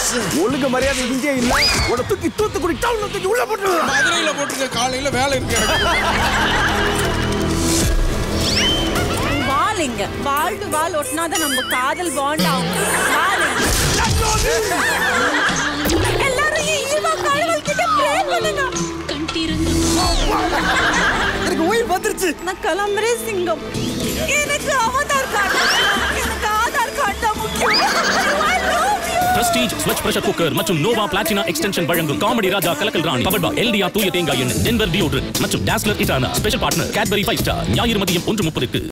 ஒழுங்கு மரியாதை இங்கே இல்ல உன தூக்கி தூத்துக்குடி டவுன்ல தூக்கி உள்ள போட்டு மதுரையில போட்டுருக்க காலையில வேலை இருக்கு எனக்கு வால் இங்க வால் டு வால் ஒட்டினாதான் நம்ம காதல் பாண்ட் ஆகும் வால் இங்க. எல்லாரும் ஈவா கடவுள் கிட்ட ப்ரே பண்ணுங்க எனக்கு உயிர் வந்துருச்சு நான் கிளம்புறேன் சிங்கம் எனக்கு ஆதார் கார்டு எனக்கு ஆதார் கார்டு தான் முக்கியம் I love you. Prestige Svachh pressure cooker மற்றும் நோவா பிளாட்டினா எக்ஸ்டென்ஷன் வழங்கும் comedy Raja Kalakkal Rani power by LTR தூய தேங்காய் எண்ணெய் டென்வர் டியோட்ரன் மற்றும் டாஸ்லர் இட்டானா special partner Cadbury five star ஞாயிறு மதியம் ஒன்று முப்பதுக்கு